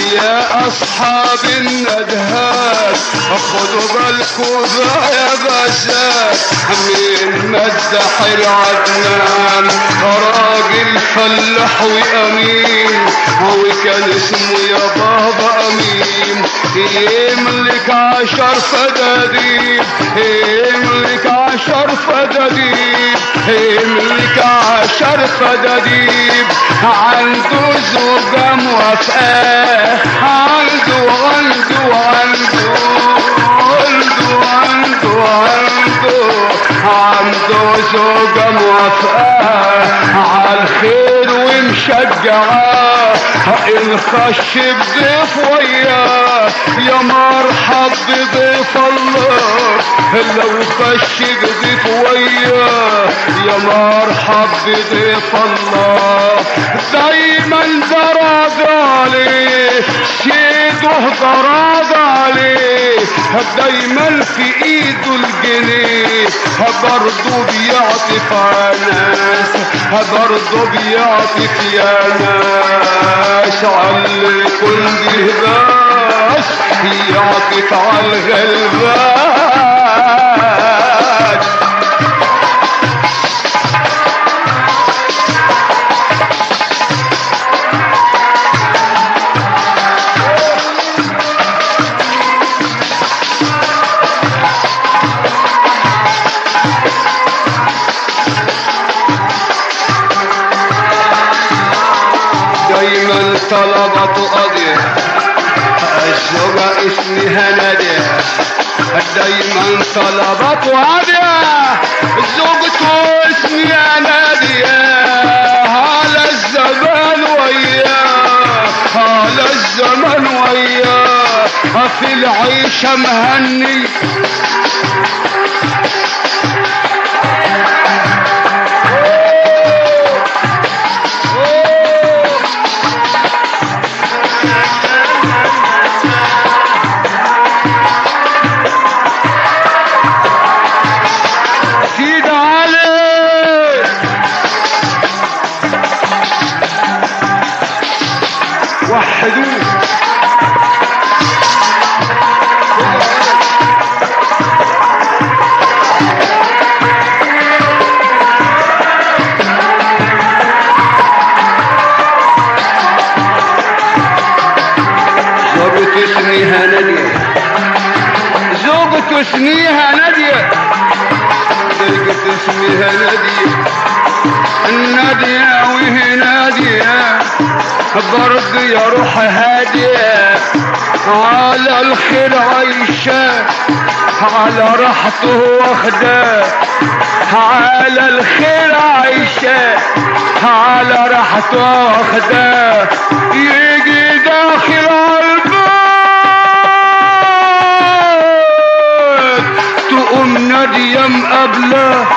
يا اصحاب الندهات خدوا بالكوا بقى يا باشات من مدحر عدنان راجل فلاح وامين وكان اسمه يا بابا امين يملك عشر فدادين يملك عشر فدادين يملك عشر فدادين عنده زوجة موافقة عنده عنده عنده عنده عنده عنده عنده زوجة موافقة على الخير ومشجعة الخش بضيف وياه يا مرحب بضيف الله لو خش بضيف وياه يا مرحب بضيف الله دايما دراد عليه سيده دراد عليه دايما في ايده الجنيه برضه بيعطف على ناس برضه بيعطف يا ناس على كل باس يعطف على الغلبان دايما طلبته قضية الزوجة اسمها نادية دايما طلبته قضية زوجته اسمها نادية على الزمان وياه على الزمان وياه في العيشة مهني سيد علي وحدوه زوجة اسمها نادية زوجة اسمها نادية زوجة اسمها نادية النادية وهي نادية برضه يا روح هادية على الخير عايشة على راحته واخدة على الخير عايشة على راحته واخدة يجي داخل البيت تقوم نادية مقابله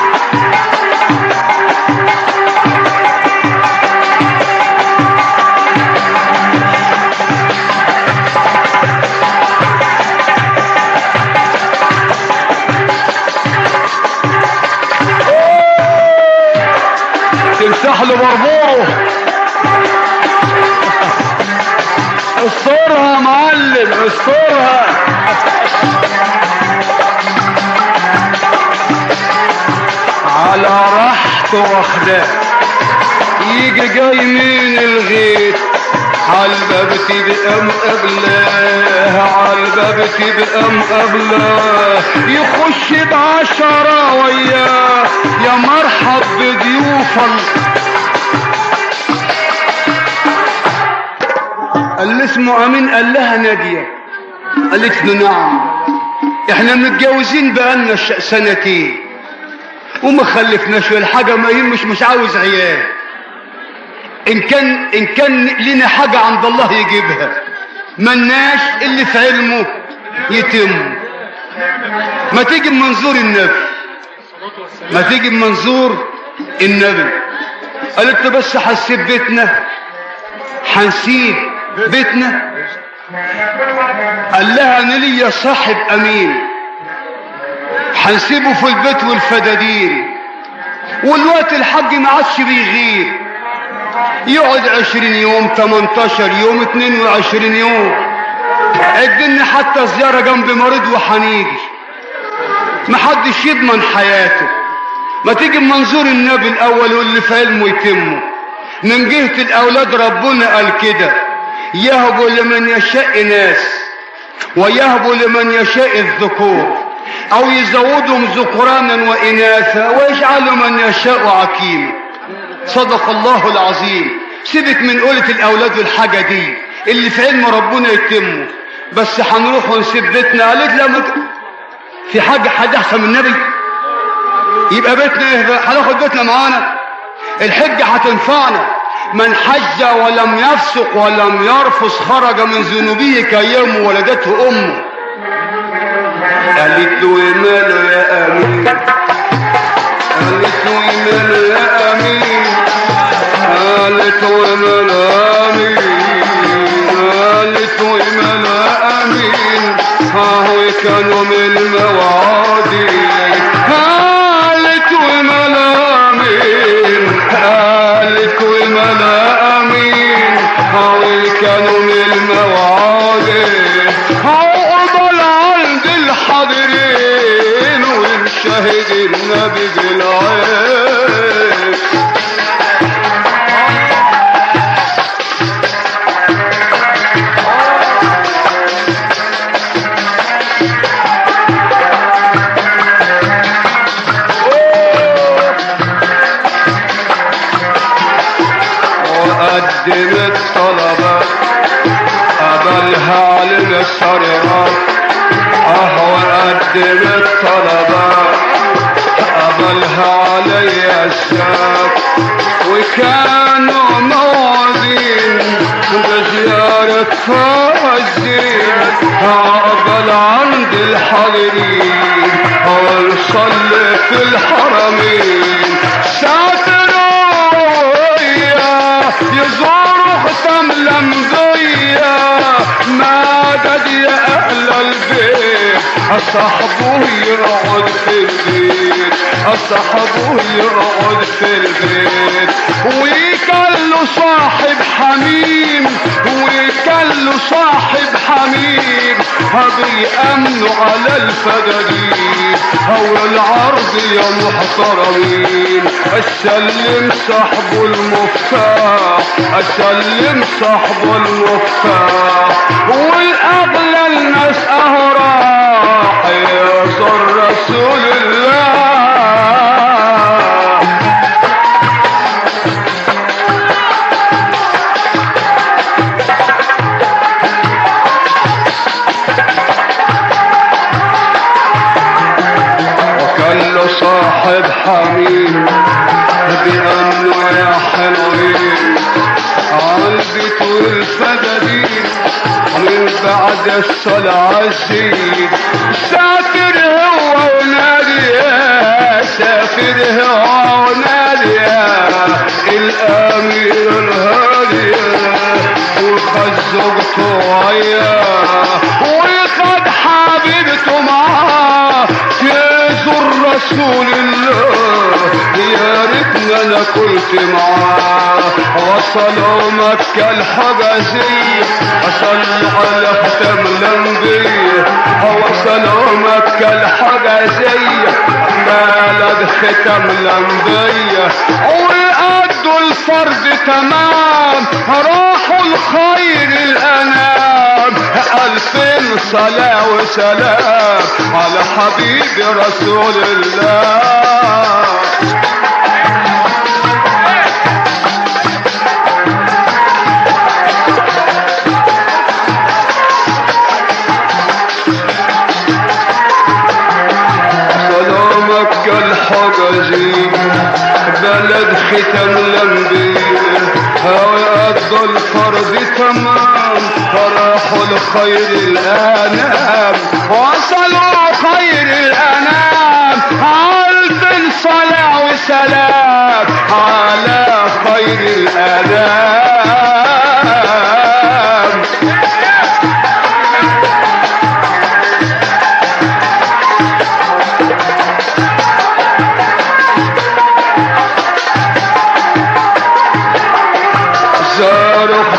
تمسح له بربوره استرها يا معلم استرها على راحته واخداه يجي جاي من الغيط عالباب تبقى مقابلاه عالباب تبقى مقابلاه يخش بعشرة وياه يا مرحب بضيوفا اللي اسمه امين قال لها نادية قالت له نعم احنا متجوزين بقالنا ش- سنتين وما خلفناش والحاجة ما يهمش مش عاوز عيال ان كان ان كان لنا حاجة عند الله يجيبها مناش اللي في علمه يتم ما تيجي بمنظور النبي ما تيجي بمنظور النبي قالت له بس هنسيب بيتنا هنسيب بيتنا قال لها انا ليا صاحب امين هنسيبه في البيت والفدادين والوقت الحج ما عادش بيغير يقعد عشرين يوم تمنتاشر يوم اتنين وعشرين يوم عدني حتى زيارة جنب مريض وحنيجي محدش يضمن حياته ما تيجي بمنظور النبي الاول واللي في علمه يتمه من جهة الاولاد ربنا قال كده يهب لمن يشاء ناس ويهب لمن يشاء الذكور او يزودهم ذكرانا واناثا ويجعل من يشاء عكيما صدق الله العظيم سيبك من قولة الاولاد والحاجة دي اللي في علم ربنا يتمه بس هنروح ونسيب بيتنا قالت لا مت... في حاجة حد احسن من النبي يبقى بيتنا ايه بقى هناخد بيتنا معانا الحجة هتنفعنا من حج ولم يفسق ولم يرفس خرج من ذنوبه كيوم ولدته امه قالت له ماله يا امين قالت له ماله يا امين قالت له ماله يا امين قالت له ماله يا امين ها هو كانوا من المواعيد قالت له ماله يا امين قالت له ماله يا امين ها هو كانوا من المواعيد عقبال عند الحاضرين والشهد النبي بالعين وقدم الطلبات قبلها علم الصريرات اه وقدم الطلبات قبلها علي الشاب وكانوا موعدين بزيارة فوزين عقبل عند الحاضرين ونصلي في الحرمين سافروا يزوروا ختم لمضية مدد يا أهل البيت أصحبه يقعد في البيت أصحبه يقعد في البيت ويكلوا صاحب حميم ويكلوا صاحب حميم هبي أمنوا على الفدادين أو العرض يا محترمين أسلم صاحب المفتاح أسلم صاحب المفتاح والأغلى الناس أهراح يزور رسول الله وكان له صاحب حميم بأنه يا حلوين عالبيت والفدادين من بعد الصلاة الزين سافر هو ونادية سافر هو ونادية الأمير الهادية وخد زوجته وياه وخد حبيبته معاه يزور رسول الله يا ريتنا انا كنت معاه وصلوا مكة الحجازية أصلي على ختم الأنبياء وصلوا مكة الحجازية بلد ختم الأنبياء وأدوا الفرد تمام راحوا الخير الأنام ألفين صلاة وسلام على حبيب رسول الله سلامك الحجزي بلد ختم الانبياء هيقضوا الفرض تمام فراحوا لخير الانام وصلوا خير الانام الف صلاة وسلام على خير الانام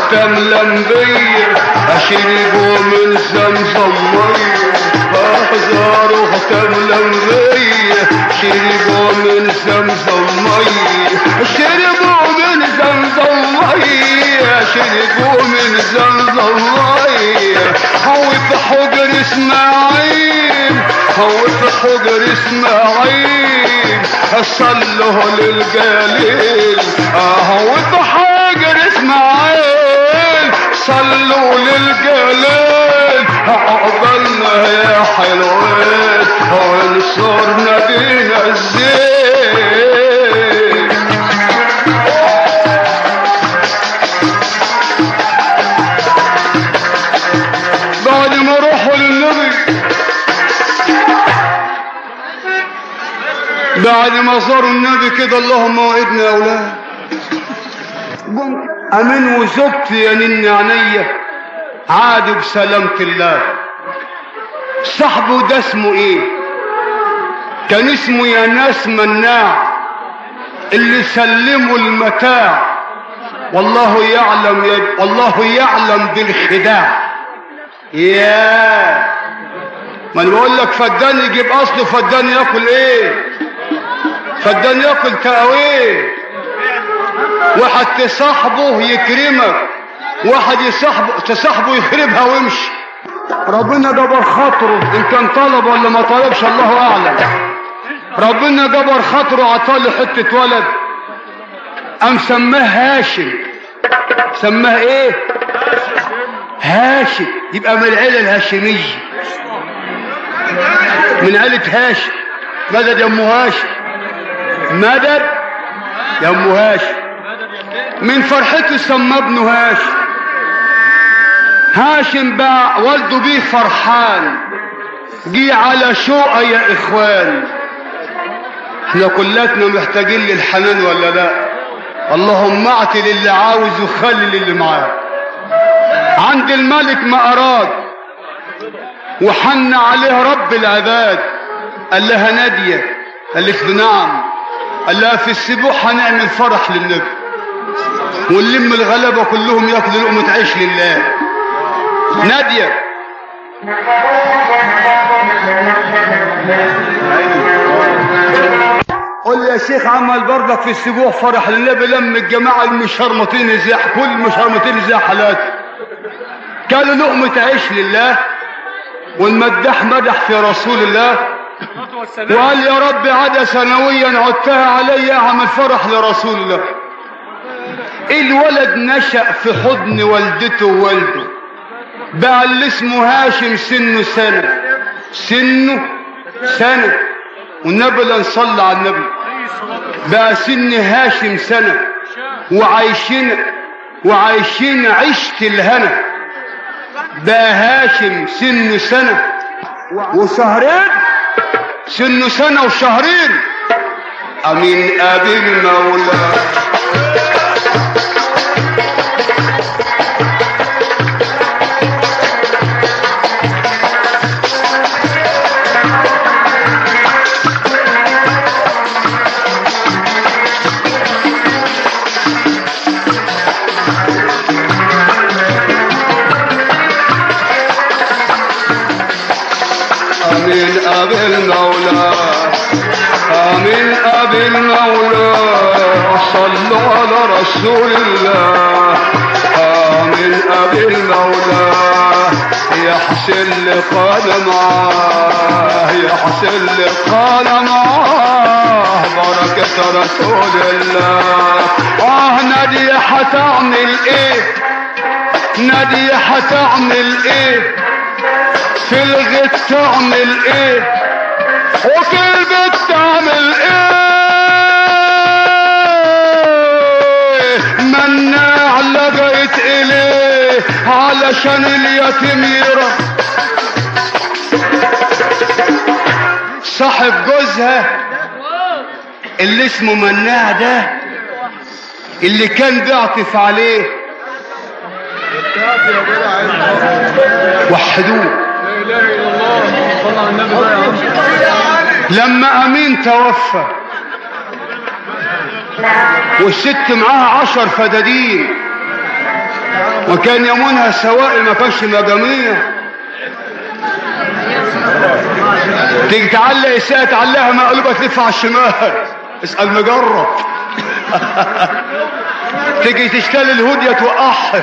تملى بيا اشربوا من زمزم ميه احذروا تملى بيا شربوا من زمزم ميه شربوا من زمزم ميه شربوا من زمزم ميه هو في حجر اسماعيل هو في حجر اسماعيل صلوا للجليل هو في حجر اسماعيل صلوا للجليل عقبالنا يا حلوين وانصرنا بينا الزين بعد ما روحوا للنبي بعد ما زاروا النبي كده اللهم وعدنا يا اولاد قمت امين وزبت يا نن عينيا عادوا بسلامة الله صاحبه ده اسمه ايه كان اسمه يا ناس مناع اللي سلموا المتاع والله يعلم يد والله يعلم بالخداع يا ما انا بقول لك فدان يجيب اصله فدان ياكل ايه فدان ياكل تقاويه واحد تصاحبه يكرمك واحد يصاحبه تصاحبه يخربها ويمشي ربنا جبر خاطره ان كان طلب ولا ما طلبش الله اعلم ربنا جبر خاطره عطاله حته ولد قام سماه هاشم سماه ايه هاشم يبقى من العيله الهاشميه من عيله هاشم مدد يا ام هاشم مدد يا ام هاشم من فرحته سمى ابنه هاشم هاشم بقى والده بيه فرحان جه على شوقه يا اخوان احنا كلاتنا محتاجين للحنان ولا لا اللهم اعطي للي عاوز وخلي للي معاه عند الملك ما اراد وحن عليه رب العباد قال لها ناديه قالت له نعم قال لها في السبوع هنعمل فرح للنبي ونلم الغلبة كلهم ياكلوا لقمة عيش لله نادية قول يا شيخ عمل برضك في السبوع فرح للنبي لم الجماعة المشرمطين ازاح كل المشرمطين ازاح حالات كانوا لقمة عيش لله والمدح مدح في رسول الله وقال يا رب عدا سنويا عدتها علي اعمل فرح لرسول الله الولد نشأ في حضن والدته ووالده بقى اللي اسمه هاشم سنه سنة سنه سنة والنبي لا نصلى على النبي بقى سن هاشم سنة وعايشين وعايشين عيشة الهنا بقى هاشم سنه سنة وشهرين سنه سنة وشهرين أمين أبي المولى آمين أبي المولى آمين أبي المولى صلوا على رسول الله آمين أبي المولى يا حسين لقانا معاه يا حسين لقانا معاه بركة رسول الله آه نادية حتعمل إيه نادية حتعمل إيه في الغد تعمل ايه وفي البيت تعمل ايه مناع لقيت اليه علشان اليتيم يرى صاحب جوزها اللي اسمه مناع ده اللي كان بيعطف عليه وحدوه لا اله الا الله صلى على النبي بقى يا عم لما امين توفى والست معاها عشر فدادين وكان يمونها سوائل ما كانش مجاميع تيجي تعلق الساعة تعلقها مقلوبة تلف على الشمال اسأل مجرب تيجي تشتري الهدية توقعها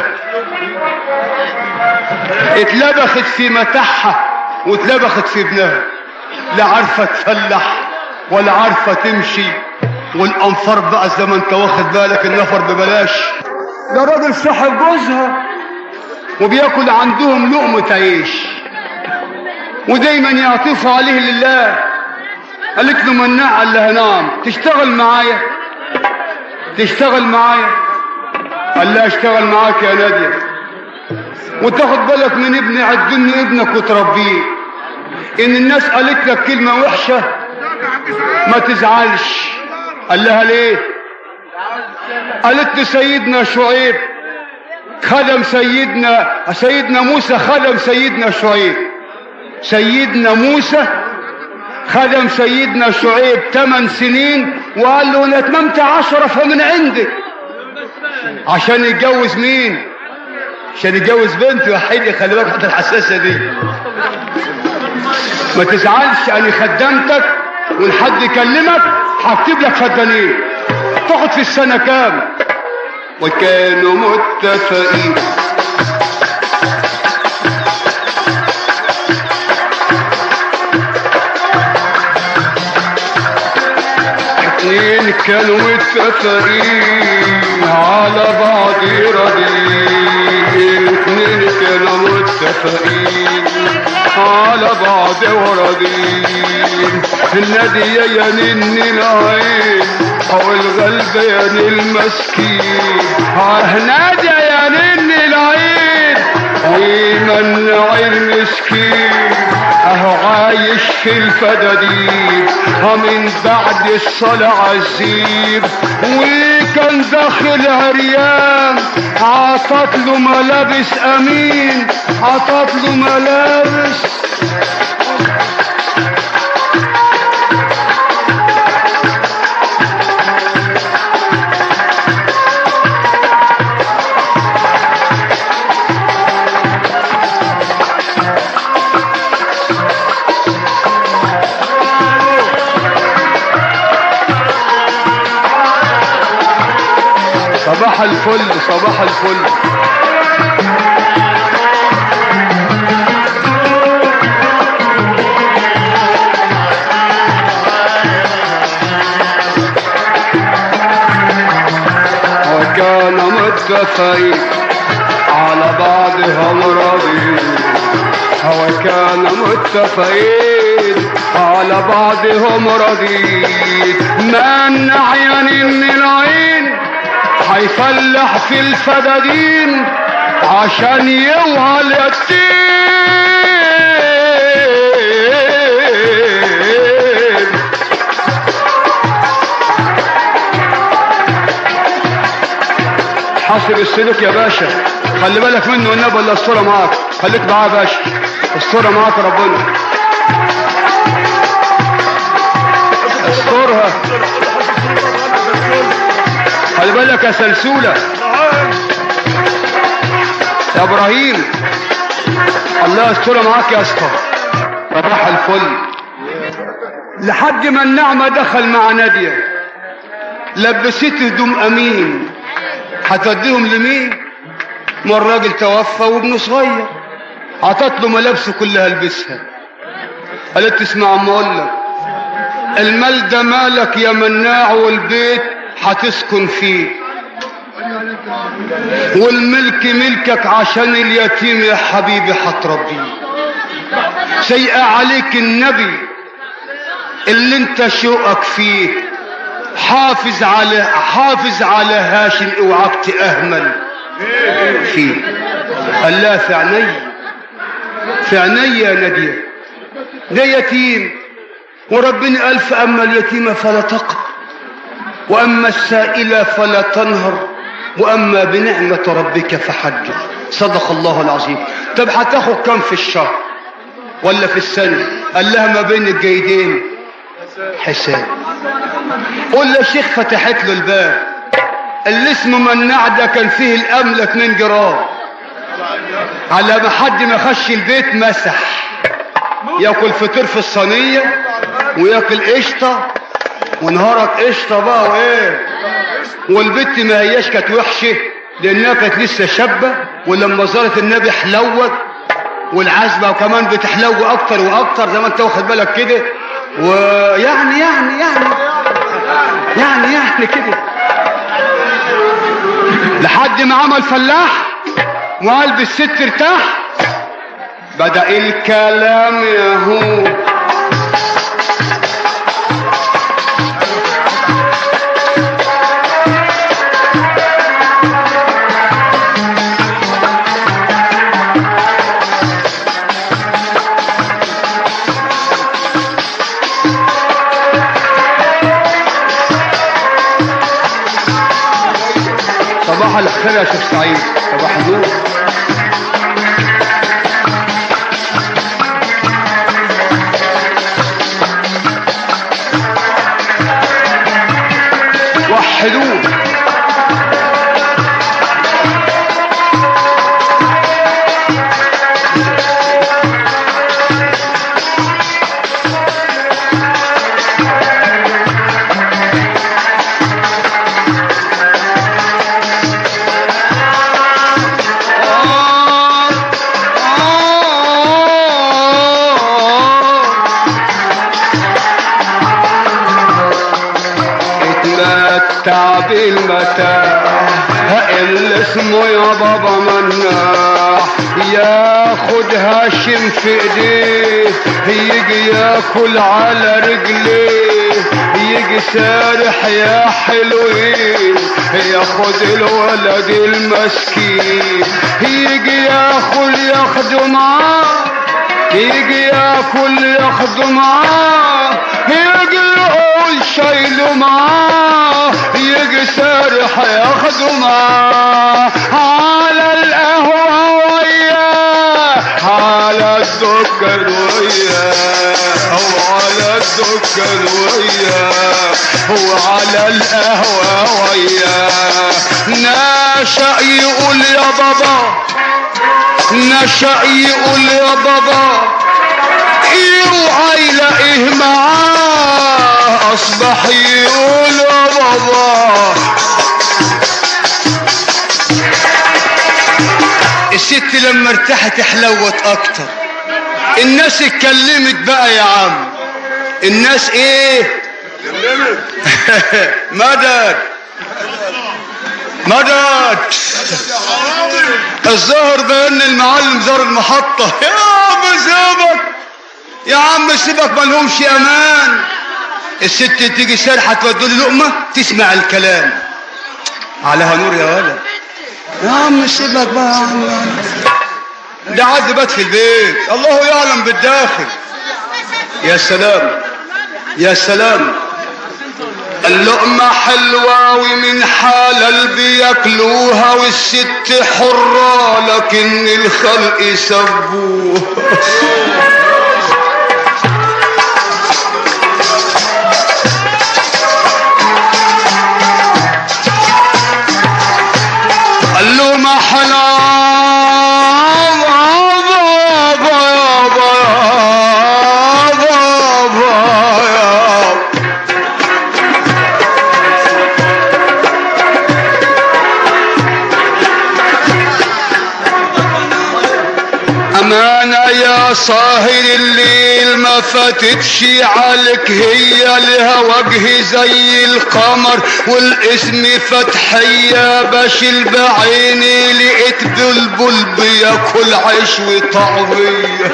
اتلبخت في متاحها واتلبخت في ابنها لا عارفة تفلح ولا عارفة تمشي والانفار بقى زي ما انت واخد بالك النفر ببلاش ده راجل صاحب جوزها وبياكل عندهم لقمة عيش ودايما يعطفوا عليه لله قالت له مناع قال لها نعم تشتغل معايا تشتغل معايا قال لها اشتغل معاك يا نادية وتاخد بالك من ابني عدني ابنك وتربيه ان الناس قالت لك كلمة وحشة ما تزعلش قال لها ليه قالت له سيدنا شعيب خدم سيدنا سيدنا موسى خدم سيدنا شعيب سيدنا موسى خدم سيدنا شعيب ثمان سنين وقال له ان اتممت عشرة فمن عندك عشان يتجوز مين عشان يتجوز بنت وحيد خلي بالك حتى الحساسه دي ما تزعلش انا خدمتك وان حد يكلمك هكتب لك فدانين تاخد في السنه كام وكانوا متفقين اتنين كانوا متفقين على بعض راضيين اتنين كانوا متفقين على بعض وراضيين النادية يا نن العين او الغلب يا نن المسكين اه نادية يا نن العين ويمنع المسكين اهو عايش في الفدادين من بعد الصلاة عزيب وكان داخل عريان عطت له ملابس امين عطت له ملابس صباح الفل صباح الفل وكان متفقين على بعضهم راضين وكان متفقين على بعضهم راضين من عين من العين هيفلح في الفدادين عشان يوعى اليتيم حاصل السلوك يا باشا خلي بالك منه والنبي ولا الصورة معاك خليك معاه يا باشا الصورة معاك ربنا استرها خلي بالك يا سلسولة يا ابراهيم الله يستر معاك يا اسطى صباح الفل لحد ما النعمة دخل مع نادية لبست هدوم امين هتوديهم لمين ما الراجل توفى وابنه صغير عطت له ملابسه كلها البسها قالت تسمع اما اقول لك المال ده مالك يا مناع والبيت هتسكن فيه والملك ملكك عشان اليتيم يا حبيبي هتربيه سيئة عليك النبي اللي انت شوقك فيه حافظ على حافظ على هاشم اوعاك تأهمل فيه قال لا في عيني في عيني يا نادية ده يتيم وربنا قال فأما اليتيم فلا تقهر وأما السائل فلا تنهر وأما بنعمة ربك فحدث صدق الله العظيم طب هتاخد كم في الشهر ولا في السنة قال لها ما بين الجيدين حساب قول له شيخ فتحت له الباب اللي اسمه مناع ده كان فيه الأملة 2 جرام على ما حد ما يخش البيت مسح ياكل فطير في الصينيه وياكل قشطه ونهارك قشطه بقى وايه والبت ما هياش كانت وحشه لانها كانت لسه شابه ولما زارت النبي حلوت والعزبه وكمان بتحلو اكتر واكتر زي ما انت واخد بالك كده ويعني يعني يعني يعني يعني كده لحد ما عمل فلاح وقلب الست ارتاح بدأ الكلام يهو صباح الخير يا شيخ سعيد صباح النور وحدوه اتمتع بالمتاع اللي اسمه يا بابا مناح ياخد هاشم في ايديه يجي ياكل على رجليه يجي سارح يا حلوين ياخد الولد المسكين يجي ياكل ياخده معاه يجي ياكل ياخده معاه يجي يقول شايله معاه يجي سارح ياخده معاه على القهوة وياه على الدكان وياه وعلى الدكان وياه وعلى القهوة وياه ناشأ يقول يا بابا نشأ يقول يا بابا اوعى يلاقيه معاه اصبح يقول يا بابا الست لما ارتاحت حلوت اكتر الناس اتكلمت بقى يا عم الناس ايه مدد مدد الظاهر بان المعلم زار المحطة يا عم سيبك يا عم سيبك مالهمش امان الست تيجي سارحة تودي لي لقمة تسمع الكلام عليها نور يا ولد يا عم سيبك بقى يا عم ده عاد بات في البيت الله يعلم بالداخل يا سلام يا سلام اللقمة حلوة ومن حلال بياكلوها والست حرة لكن الخلق سبوها اللقمة حلال بابا يابا يابا يابا أمانة يا صاهر الليل ما فاتتش عليك هي لها وجه زي القمر والاسم فتحية بشيل بعيني لقيت بلبل بياكل عيش وطعمية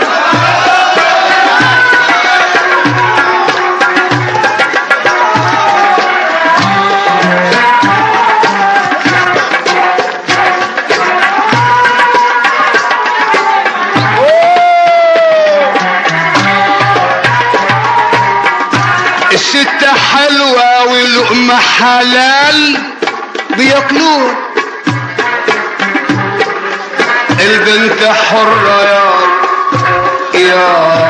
الستة حلوة واللقمة حلال بياكلوها البنت حرة يا يا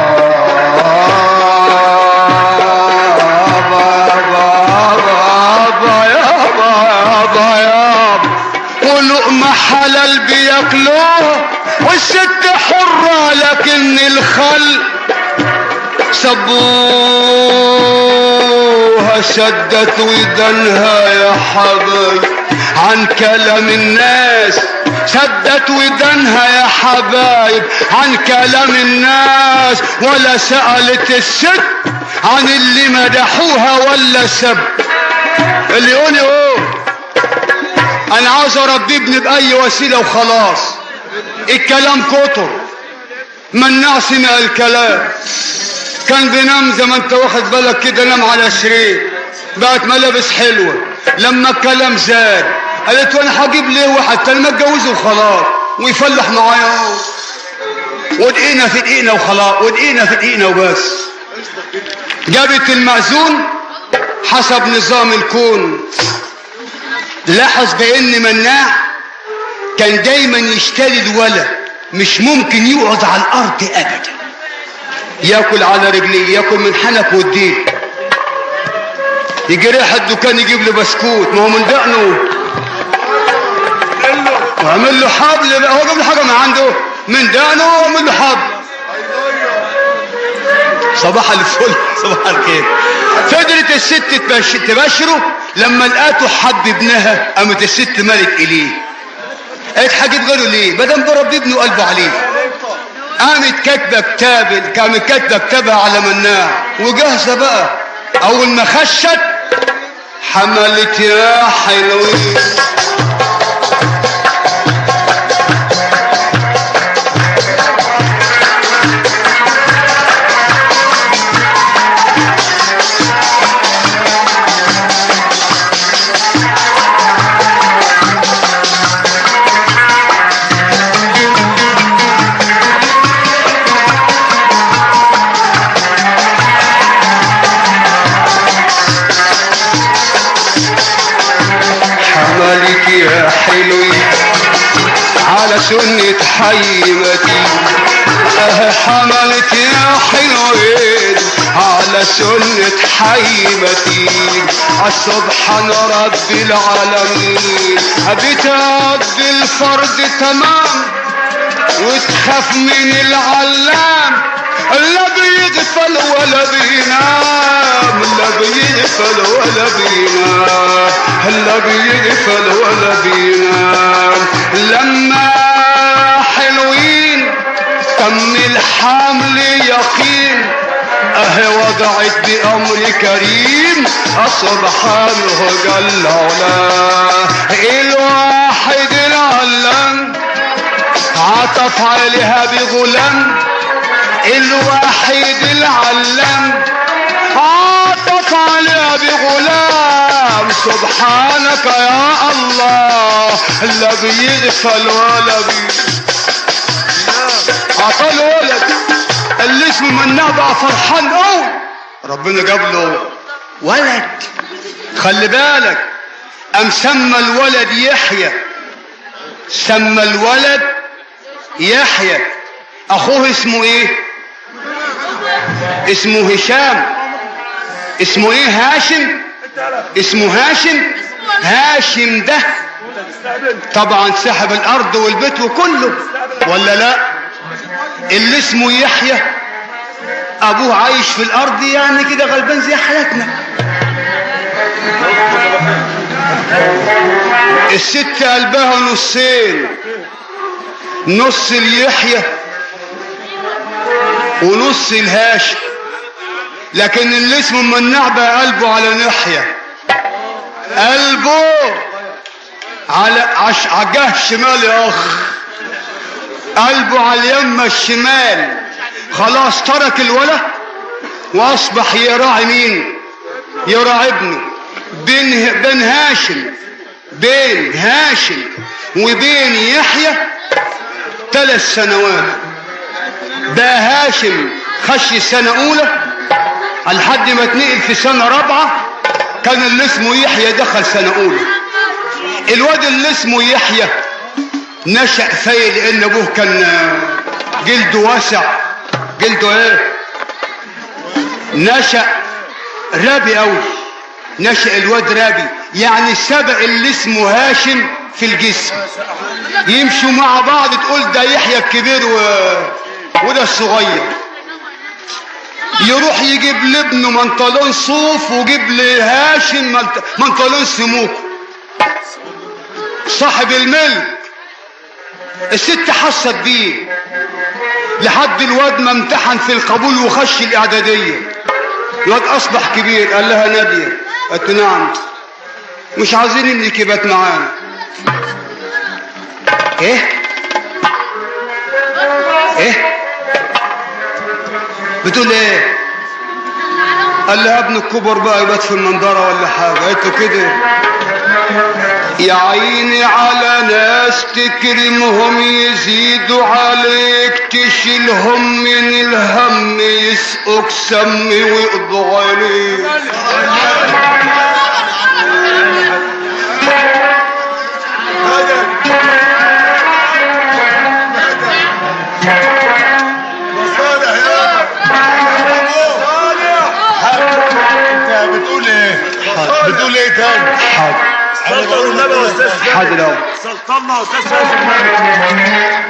بابا يابا يابا يابا ولقمة حلال بياكلوها ان الخل سبوها سدت ودنها يا حبايب عن كلام الناس سدت ودنها يا حبايب عن كلام الناس ولا سألت الست عن اللي مدحوها ولا سب اللي يقول اهو انا عاوز اربي ابني باي وسيله وخلاص الكلام كتر مناع سمع الكلام كان بينام زي ما انت واخد بالك كده نام على سرير بقت ملابس حلوه لما الكلام زاد قالت وانا هجيب ليه واحد تاني ما اتجوزه وخلاص ويفلح معايا اهو ودقينا في دقيقنا وخلاص ودقينا في دقيقنا وبس جابت المأذون حسب نظام الكون لاحظ بان مناع كان دايما يشتري الولد مش ممكن يقعد على الارض ابدا ياكل على رجليه ياكل من حنك والدين يجي رايح الدكان يجيب له بسكوت ما هو من دقنه وعمل له حبل بقى هو جاب له حاجه من عنده من دقنه وعمل له حبل صباح الفل صباح الخير فضلت الست تبش... تبشره لما لقاته حب ابنها قامت الست ملك اليه قالت هجيب غيره ليه ما دام بربي ابنه قلبه عليه قامت كاتبه كتاب قامت كاتبه كتابها على مناع وجاهزه بقى اول ما خشت حملت يا حلوين حملك يا حلوين على سنة حيمتي اه حملت يا حلوين على سنة حيمتي سبحان رب العالمين بتقضي الفرد تمام وتخاف من العلام لا بيغفل ولا بينام لا بيغفل ولا بينام لا بيغفل ولا بينام لما حلوين تم الحمل يقين اه وضعت بأمر كريم سبحانه جل علاه الواحد العلام عطف عليها بغلام الوحيد العلام عطف عليها بغلام سبحانك يا الله لا بيغفل ولا بي عطى له ولد اللي اسمه مناع بقى فرحان قوي ربنا جاب له ولد خلي بالك ام سمى الولد يحيى سمى الولد يحيى اخوه اسمه ايه اسمه هشام اسمه ايه هاشم اسمه هاشم هاشم ده طبعا سحب الارض والبيت وكله ولا لا اللي اسمه يحيى ابوه عايش في الارض يعني كده غلبان زي حالتنا الست قلبها نصين نص اليحيى ونص الهاشم لكن اللي اسمه مناع بقى قلبه على ناحية قلبه على عش... على الجهه الشمال يا اخ قلبه على اليمة الشمال خلاص ترك الولا واصبح يراعي مين يراعي ابنه بين بين هاشم بين هاشم وبين يحيى ثلاث سنوات ده هاشم خش سنة أولى لحد ما اتنقل في سنة رابعة كان اللي اسمه يحيى دخل سنة أولى الواد اللي اسمه يحيى نشأ فاي لأن أبوه كان جلده واسع جلده إيه؟ نشأ رابي أوي نشأ الواد رابي يعني سبق اللي اسمه هاشم في الجسم يمشوا مع بعض تقول ده يحيى الكبير و... وده الصغير يروح يجيب لابنه منطلون صوف ويجيب لهاشم منط- منطلون سموك صاحب الملك الست حست بيه لحد الواد ما امتحن في القبول وخش الاعداديه الواد اصبح كبير قال لها ناديه قالت له نعم مش عايزين ابنك يبات معانا ايه ايه بتقول ايه قال لها ابن الكبر بقى يبات في المنظرة ولا حاجة قالت له كده يا عيني على ناس تكرمهم يزيدوا عليك تشيلهم من الهم يسقوك سم ويقضوا عليك انت بتقول ايه بتقول ايه تاني حاضر صلوا النبي يا استاذ حاضر اهو سلطنا استاذ النبي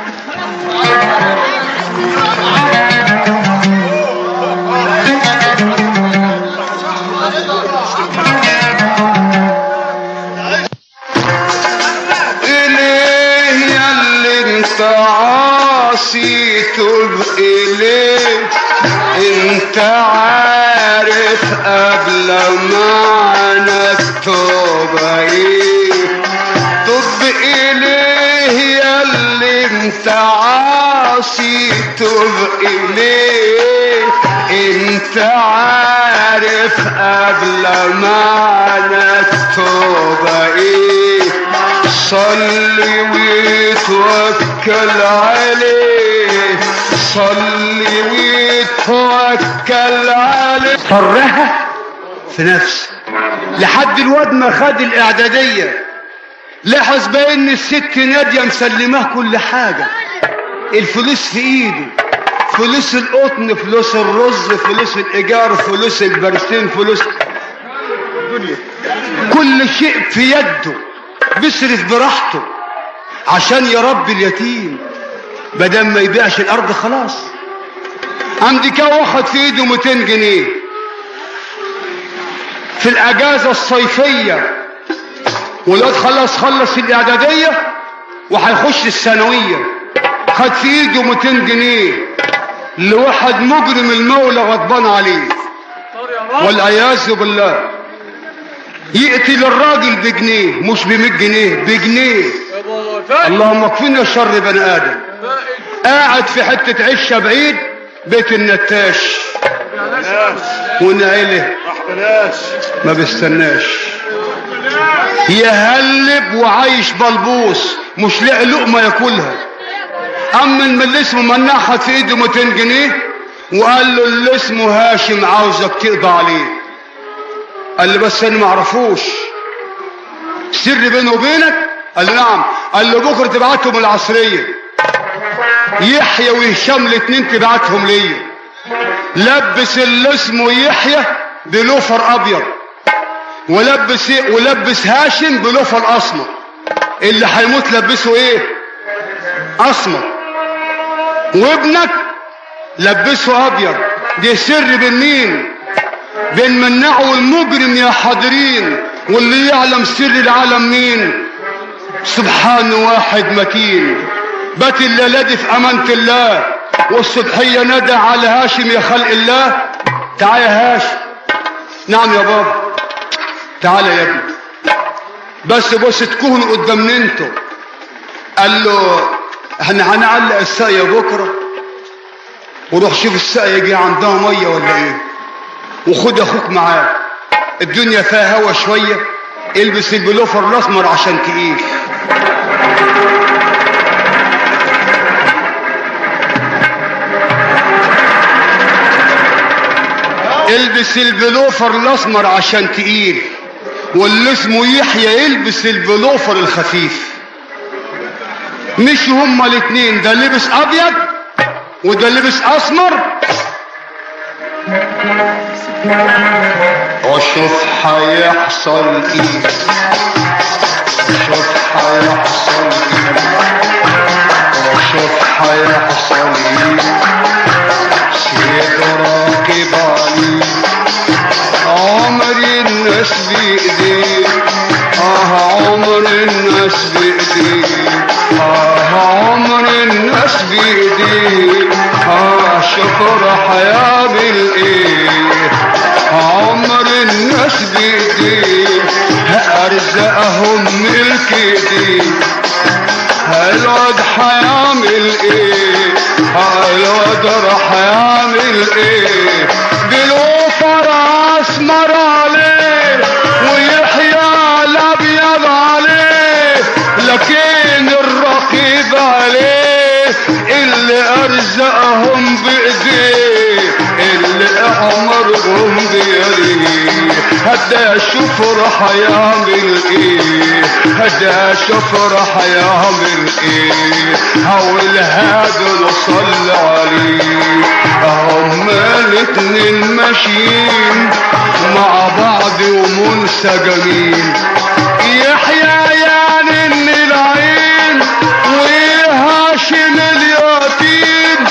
إليه يا اللي انت عاصي تب إليه انت عارف قبل معنى التوبة ايه تب إليه يا اللي انت عاصي تب إليه انت عارف قبل معنى التوبة ايه صلي وتوكل عليه صلي وتوكل عليه فرها في نفسه لحد الواد ما خد الاعداديه لاحظ بقى ان الست ناديه مسلماه كل حاجه الفلوس في ايده فلوس القطن فلوس الرز فلوس الايجار فلوس البرسيم فلوس كل شيء في يده بيصرف براحته عشان يربي اليتيم بدل ما يبيعش الارض خلاص عندي كان واخد في ايده 200 جنيه في الاجازه الصيفيه والواد خلص خلص الاعداديه وهيخش الثانويه خد في ايده 200 جنيه لواحد مجرم المولى غضبان عليه والعياذ بالله يقتل الراجل بجنيه مش ب 100 جنيه بجنيه اللهم اكفنا الشر بني ادم قاعد في حته عشه بعيد بيت النتاش ونعيله ما بيستناش يهلب وعايش بلبوس مش لاقي لقمه ياكلها اما اللي اسمه مناع خد في ايده 200 جنيه وقال له اللي اسمه هاشم عاوزك تقضى عليه قال لي بس انا ما اعرفوش سر بينه وبينك قال له نعم قال له بكره تبعتهم العصريه يحيى وهشام الاثنين تبعتهم ليا لبس اللي اسمه يحيى بلوفر ابيض ولبس ولبس هاشم بلوفر اسمر اللي هيموت لبسه ايه اسمر وابنك لبسه ابيض دي سر بين مين بين مناع والمجرم يا حاضرين واللي يعلم سر العالم مين سبحان واحد مكين بات الليلة دي في امانة الله والصبحية ندى على هاشم يا خلق الله تعال يا هاشم نعم يا بابا تعال يا ابني بس بص تكونوا قدام انتوا قال له احنا هنعلق الساقية بكرة وروح شوف الساقية جه عندها مية ولا ايه وخد اخوك معاك الدنيا فيها هوا شوية البس البلوفر الاسمر عشان تقيل البس البلوفر الاسمر عشان تقيل واللي اسمه يحيى يلبس البلوفر الخفيف مش هما الاتنين ده لبس ابيض وده لبس اسمر وشوف هيحصل ايه شوف هيحصل ايه شوف حيحصل ايه سيد راكب عليه عمر الناس بإيديه آه عمر الناس بإيديه آه عمر الناس بإيديه آه شكر حيعمل إيه عمر الناس بإيديه أرزقهم ملك إيديه الواد حيعمل ايه الواد راح يعمل ايه بالوفر اسمر عليه ويحيى الابيض عليه لكن الرقيب عليه اللي ارزقهم بايديه اللي اعمرهم بيديه هدا شوف راح يعمل ايه هدا شوف راح يعمل ايه هول هذا صلى عليه هما الاتنين ماشيين مع بعض ومنسجمين يحيى يعني ان العين وهاشم اليتيم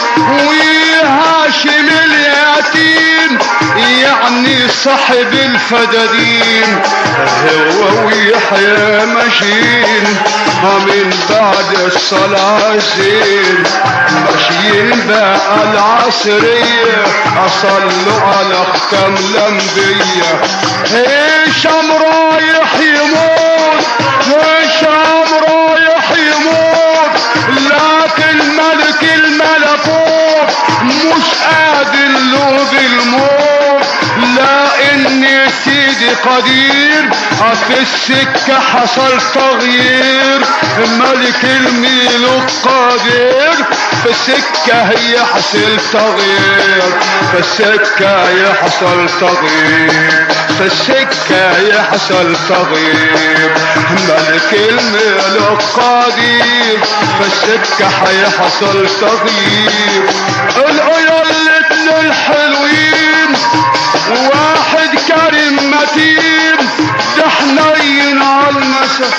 وهاشم اليتيم يعني صاحب الفدادين هو ويحيى ماشيين من بعد الصلاة زين ماشيين بقى العصرية أصلوا على ختم الأنبياء هشام رايح يموت هشام رايح يموت لكن ملك الملكوت مش قادر له بالموت لا ان سيدي قدير في السكة حصل تغيير ملك الملوك قادر في السكة يحصل تغيير في السكة يحصل تغيير في السكة يحصل تغيير ملك الملوك قادر في السكة حيحصل تغيير العيال الاتنين الحلوين واحد كريم متين ده حنين على المسا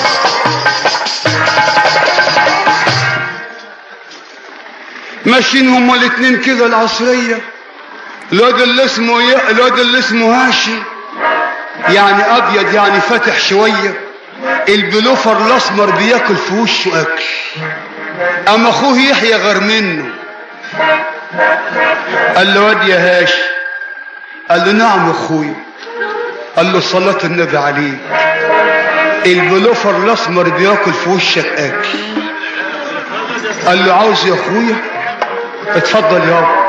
ماشيين هما الاتنين كده العصرية الواد اللي اسمه ي... الواد اللي اسمه هاشي يعني ابيض يعني فاتح شوية البلوفر الاسمر بياكل في وشه اكل اما اخوه يحيى غير منه قال له واد يا هاشي قال له نعم يا اخويا قال له صلاة النبي عليك البلوفر الاسمر بياكل في وشك اكل قال له عاوز يا اخويا اتفضل يابا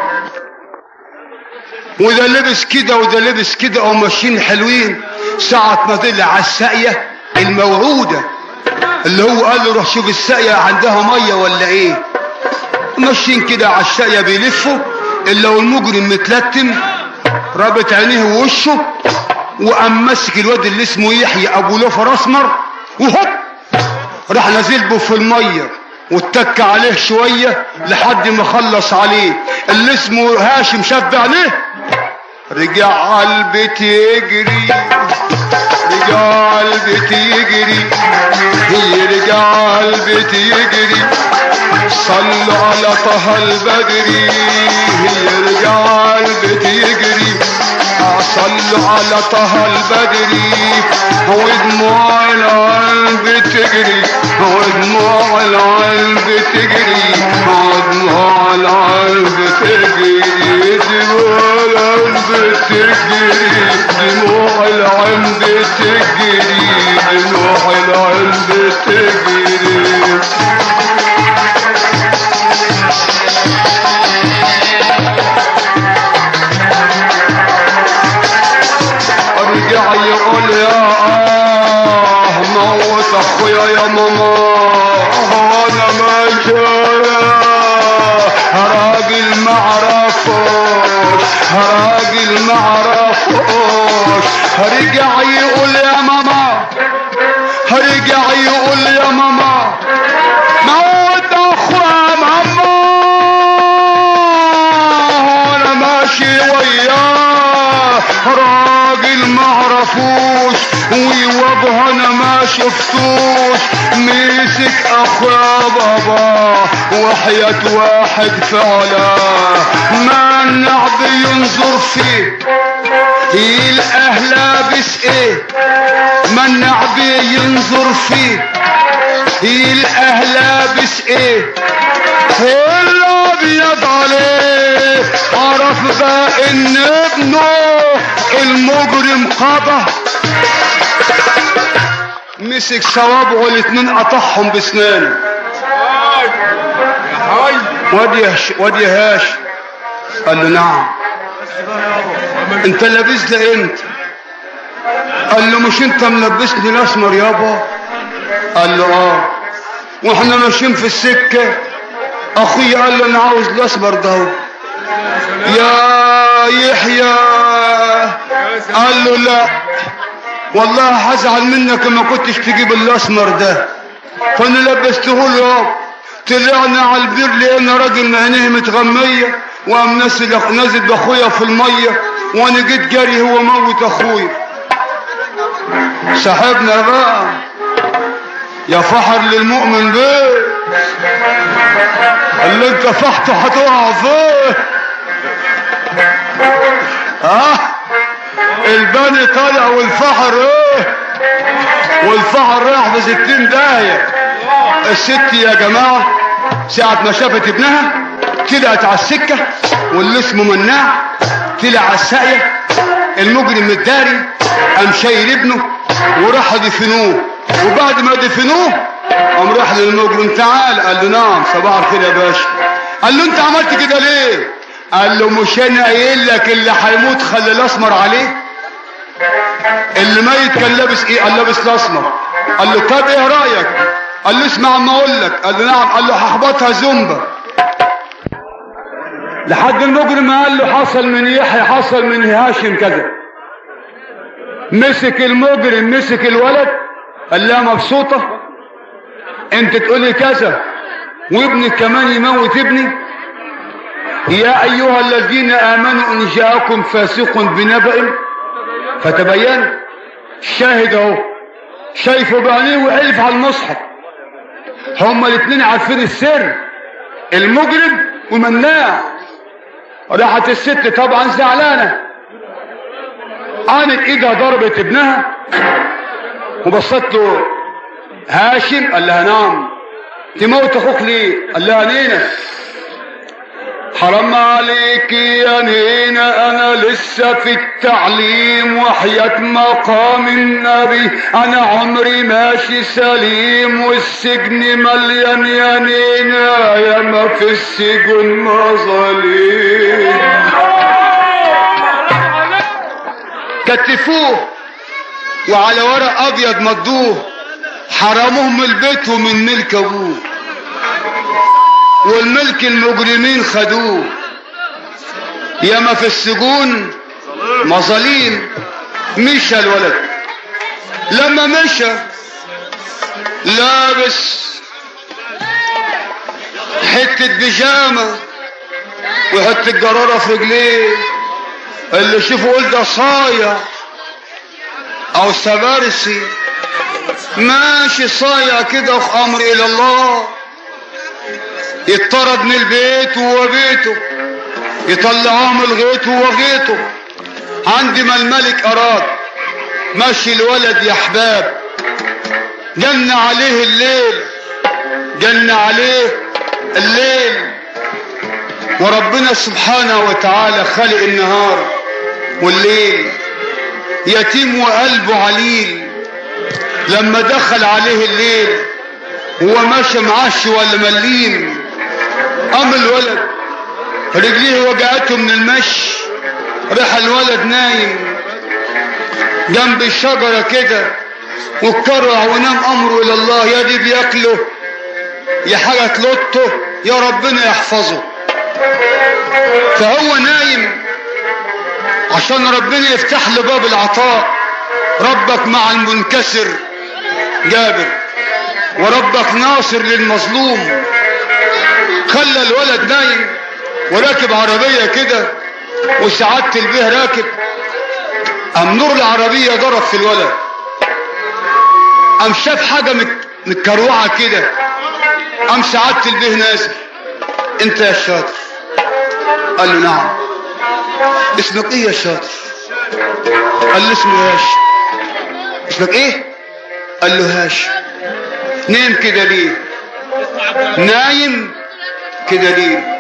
وده لبس كده وده لبس كده وماشيين حلوين ساعة ما طلع على الساقية الموعودة اللي هو قال له روح شوف الساقية عندها مية ولا ايه ماشيين كده على الساقية بيلفوا الا والمجرم متلتم رابط عينيه ووشه وقام ماسك الواد اللي اسمه يحيى ابو لوفر اسمر وهوب راح نازل به في الميه واتك عليه شويه لحد ما خلص عليه اللي اسمه هاشم شد عليه رجع على البيت يجري رجع على البيت يجري هي رجع على البيت يجري صلوا على طه البدري هي رجع على البيت يجري صلوا على طه البدري ودموع القلب تجري ودموع القلب تجري ودموع القلب تجري دموع القلب تجري دموع القلب تجري دموع القلب تجري ارجع يقول يا اه موت اخويا يا ماما انا ماشي راجل معرفوش راجل معرفوش رجع يقول يا ماما رجع يقول يا ماما موت اخويا ماما انا ماشي وياه راجل معرفوش ويوابها انا ما شفتوش مسك اخويا بابا وحياة واحد فعلا منع بينظر فيه يلقاه لابس ايه منع بينظر فيه يلقاه لابس ايه الابيض عليه عرف بقى ان ابنه المجرم قضى مسك صوابعه الاتنين قطعهم بسنانه واد يهش واد يهاش قال له نعم انت لابس ده امتى قال له مش انت ملبسني الاسمر يابا قال له اه واحنا ماشيين في السكه اخويا قال له انا عاوز الاسمر ده هو. يا يحيى قال له لا والله هزعل منك ما كنتش تجيب الاسمر ده فانا لبسته له يابا طلعنا على البير لقينا راجل عينيه متغميه وقام نازل نازل باخويا في الميه وانا جيت جري هو موت اخويا صاحبنا بقى يا فحر للمؤمن بيه اللي انت فحته هتقع فيه ها البني طالع والفحر ايه والفحر رايح في ستين داهية الست يا جماعة ساعة ما شافت ابنها طلعت على السكة واللي اسمه مناع طلع على الساقية المجرم الداري قام شايل ابنه وراح دفنوه وبعد ما دفنوه قام راح للمجرم تعال قال له نعم صباح الخير يا باشا قال له انت عملت كده ليه قال له مش انا قايل لك اللي هيموت خلي الاسمر عليه اللي ميت كان لابس ايه قال لابس الاسمر قال له طب ايه رايك قال له اسمع ما اقول لك قال له نعم قال له هخبطها زومبا لحد المجرم قال له حصل من يحيى حصل من هاشم كذا مسك المجرم مسك الولد قال لها مبسوطة انت تقولي كذا وابنك كمان يموت ابني يا ايها الذين امنوا ان جاءكم فاسق بنبأ فتبينوا الشاهد اهو شايفه بعينيه وحلف على المصحف هما الاثنين عارفين السر المجرم ومناع راحت الست طبعا زعلانه قامت ايدها ضربت ابنها وبصت له هاشم قال لها نعم تموت اخوك ليه قال لها نينا حرام عليك يا نينا انا لسه في التعليم وحياة مقام النبي انا عمري ماشي سليم والسجن مليان يا نينا يا ما في السجن مظاليم كتفوه وعلى ورق ابيض مضوه حرموه من البيت ومن ملك ابوه والملك المجرمين خدوه ياما في السجون مظاليم مشى الولد لما مشى لابس حتة بيجامة وحتة جرارة في رجليه اللي شوفه قول ده صايع او سبارسي ماشي صايع كده في امر الى الله يطرد من البيت وهو بيته يطلعوه من الغيط وهو غيطه عند ما الملك اراد ماشي الولد يا احباب جن عليه الليل جن عليه الليل وربنا سبحانه وتعالى خلق النهار والليل يتيم وقلبه عليل لما دخل عليه الليل هو ماشي معاش ولا مليم قام الولد رجليه وجعته من المشي راح الولد نايم جنب الشجرة كده واتكرع ونام امره الى الله يا دي بياكله يا حاجة تلطه يا ربنا يحفظه فهو نايم عشان ربنا يفتح له باب العطاء ربك مع المنكسر جابر وربك ناصر للمظلوم خلى الولد نايم وراكب عربية كده وسعادة البيه راكب قام نور العربية ضرب في الولد قام شاف حاجة مت- متكروعة كده قام سعادة البيه نازل انت يا شاطر قال له نعم اسمك ايه يا شاطر قال له اسمه هاشم اسمك ايه قال له هاشم نام كده ليه نايم كده ليه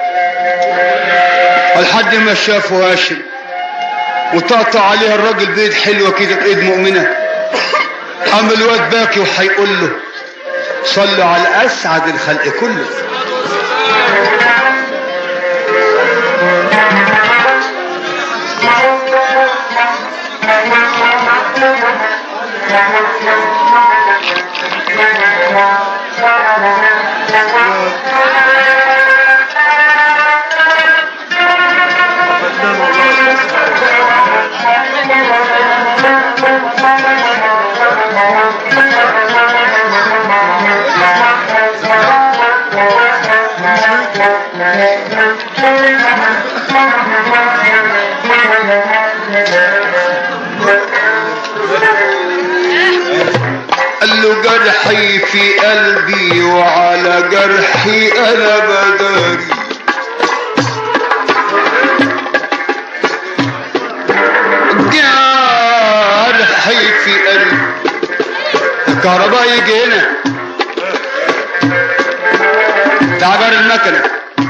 لحد ما شافه هاشم وطقطع عليها الراجل بيد حلوة كده بإيد مؤمنة قام الواد باكي وهيقول له صلوا على أسعد الخلق كله قال له جرحي في قلبي وعلى جرحي انا بداري جرحي في قلبي الكهرباء يجي هنا تعبر المكنه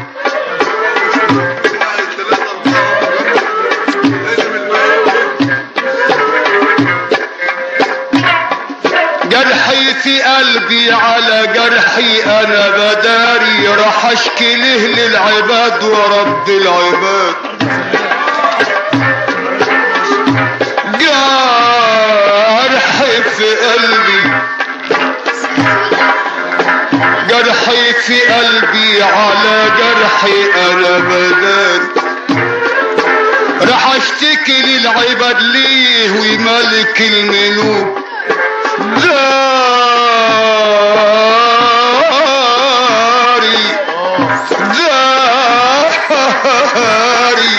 جرحي في قلبي على جرحي انا بداري راح اشكي له للعباد ورب العباد جرحي في قلبي جرحي في قلبي على جرحي انا بداري راح اشتكي للعباد ليه وملك الملوك داري داري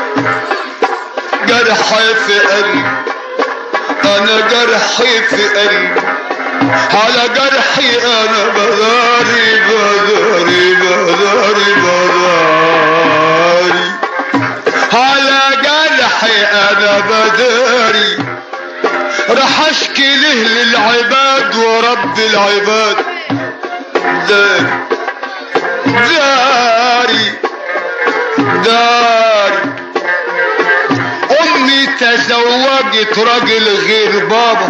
جرحي في قلبي انا جرحي في قلبي على جرحي انا بداري بداري بداري بداري على جرحي انا بداري راح اشكي له للعباد ورب العباد داري داري داري امي تزوجت راجل غير بابا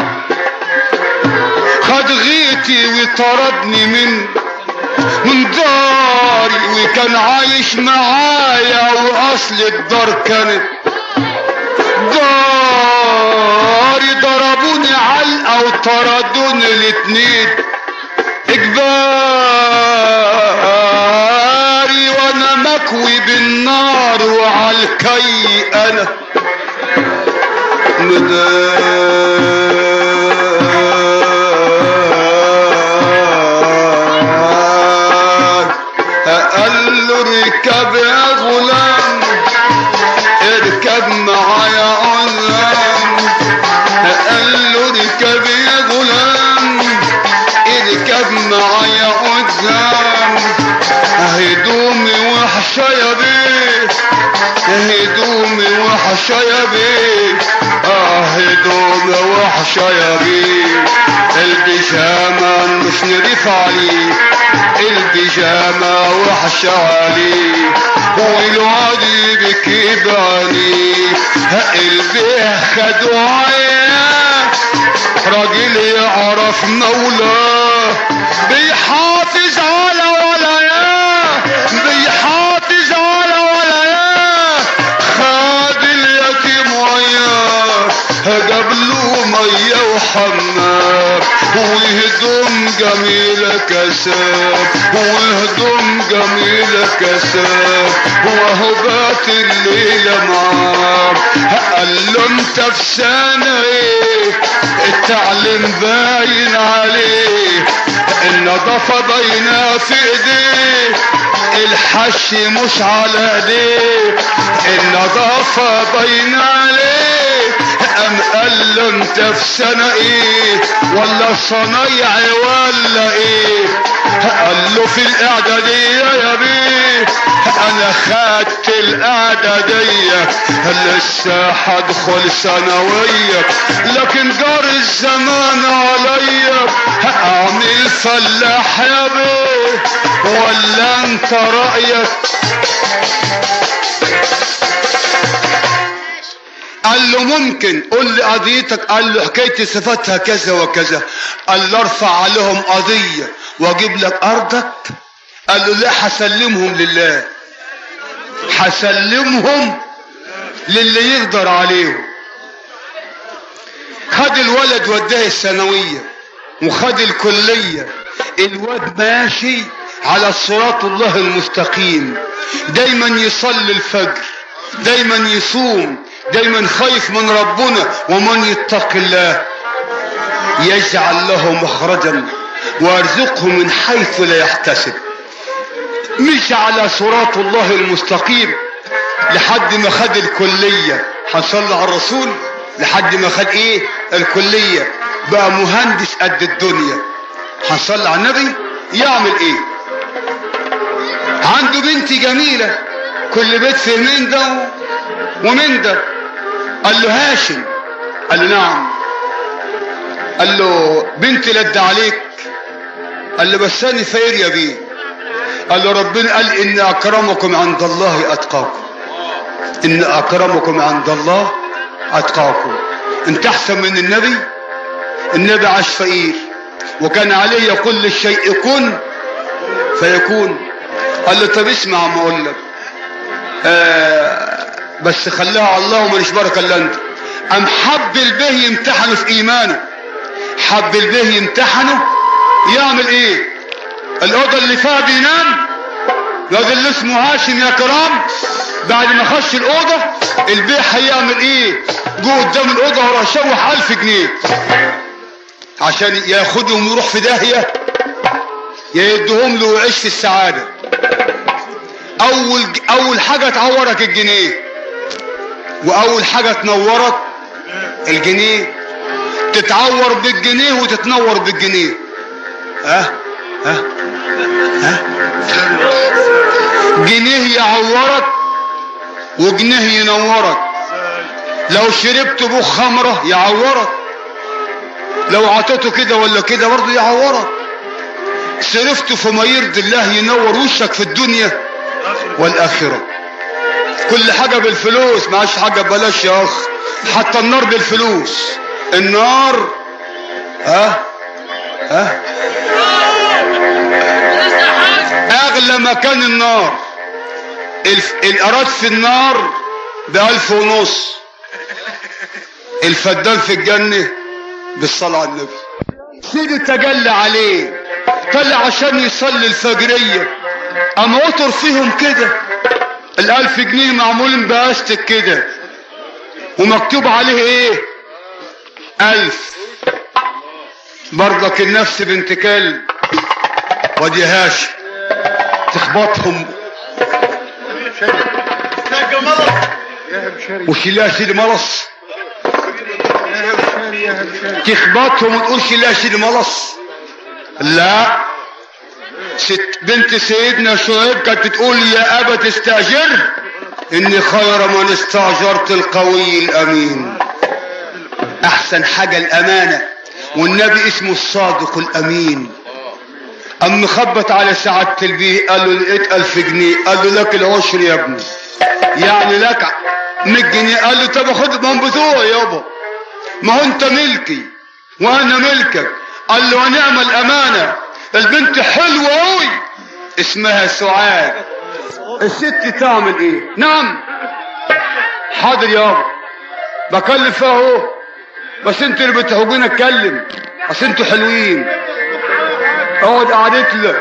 خد غيتي وطردني من من داري وكان عايش معايا واصل الدار كانت داري ضربوني علقة وطردوني الاتنين اجباري وانا مكوي بالنار وعالكي انا مدار قال له اركب يا غلام اركب معايا غلام قال له اركب يا غلام اركب معايا قدام هدومي وحشة يا بيه هدومي وحشة يا بيه اه هدومي وحشة يا بيه البيجامة مش نريف عليه البيجامة وحشة عليه والواد يبكي بعينيه البيه خدوا عياه راجل يعرف مولاه بيحافظ على ولاياه بيحافظ على ولاياه خد اليتيم وياه جاب له ميه وحمام وهدوم جميلة كساب وهدوم جميلة كساب وهو بات الليلة معاه قال له انت في سنة ايه التعليم باين عليه النظافة باينة في ايديه الحش مش على ايديه النظافة باينة عليه قام قال له انت في سنة ايه ولا صنايعي ولا ايه قال له في الاعدادية يا بيه انا خدت الاعدادية لسه هدخل ثانوية لكن جار الزمان عليا اعمل فلاح يا بيه ولا انت رأيك قال له ممكن قول لي قضيتك قال له حكايتي صفاتها كذا وكذا قال له ارفع عليهم قضية واجيب لك ارضك قال له لا هسلمهم لله هسلمهم للي يقدر عليهم خد الولد وداه الثانوية وخد الكلية الواد ماشي على صراط الله المستقيم دايما يصلي الفجر دايما يصوم دايما خايف من ربنا ومن يتق الله يجعل له مخرجا ويرزقه من حيث لا يحتسب مش على صراط الله المستقيم لحد ما خد الكلية حصل على الرسول لحد ما خد ايه الكلية بقى مهندس قد الدنيا حصل على النبي يعمل ايه عنده بنت جميلة كل بيت فيه من ده ومن ده قال له هاشم قال له نعم قال له بنتي لد عليك قال له بس انا فقير يا بيه قال له ربنا قال ان اكرمكم عند الله اتقاكم ان اكرمكم عند الله اتقاكم انت احسن من النبي النبي عاش فقير وكان عليه يقول للشيء كن فيكون قال له طب اسمع ما اقول لك آه بس خليها على الله وما بركه الا انت ام حب البه يمتحنه في ايمانه حب البه يمتحنه يعمل ايه الاوضه اللي فيها بينام الواد اللي اسمه هاشم يا كرام بعد ما خش الاوضه البيه هيعمل ايه جوه قدام الاوضه وراح شوح الف جنيه عشان ياخدهم ويروح في داهيه يا يدهم له ويعيش في السعاده اول اول حاجه تعورك الجنيه واول حاجه تنورك الجنيه تتعور بالجنيه وتتنور بالجنيه ها ها ها جنيه يعورك وجنيه ينورك لو شربت بوخ خمره يعورك لو عطيته كده ولا كده برضه يعورك صرفته فما يرضي الله ينور وشك في الدنيا والاخره كل حاجه بالفلوس معاش حاجه ببلاش يا اخ حتى النار بالفلوس النار ها ها اغلى مكان النار الف... الاراد في النار بألف ونص الفدان في الجنة بالصلاة على النبي سيدي تجلى عليه طلع عشان يصلي الفجرية اما وطر فيهم كده الالف جنيه معمولين باستك كده ومكتوب عليه ايه الف برضك النفس بنت كلب ودي هاشم تخبطهم وشيلها شيل ملص تخبطهم وتقول شيلها شيل ملص لا ست بنت سيدنا شعيب كانت بتقول يا ابا تستاجر اني خير من استاجرت القوي الامين احسن حاجة الامانة والنبي اسمه الصادق الامين اما خبط على سعادة البيه قال له لقيت الف جنيه قال له لك العشر يا ابني يعني لك 100 جنيه قال له طب خد من بتوعي يابا ما هو انت ملكي وانا ملكك قال له ونعم الامانة البنت حلوة قوي اسمها سعاد الست تعمل ايه نعم حاضر يابا بكلم فيها اهو بس انت اللي بتحبين اتكلم بس انتوا حلوين اقعد قعدت لك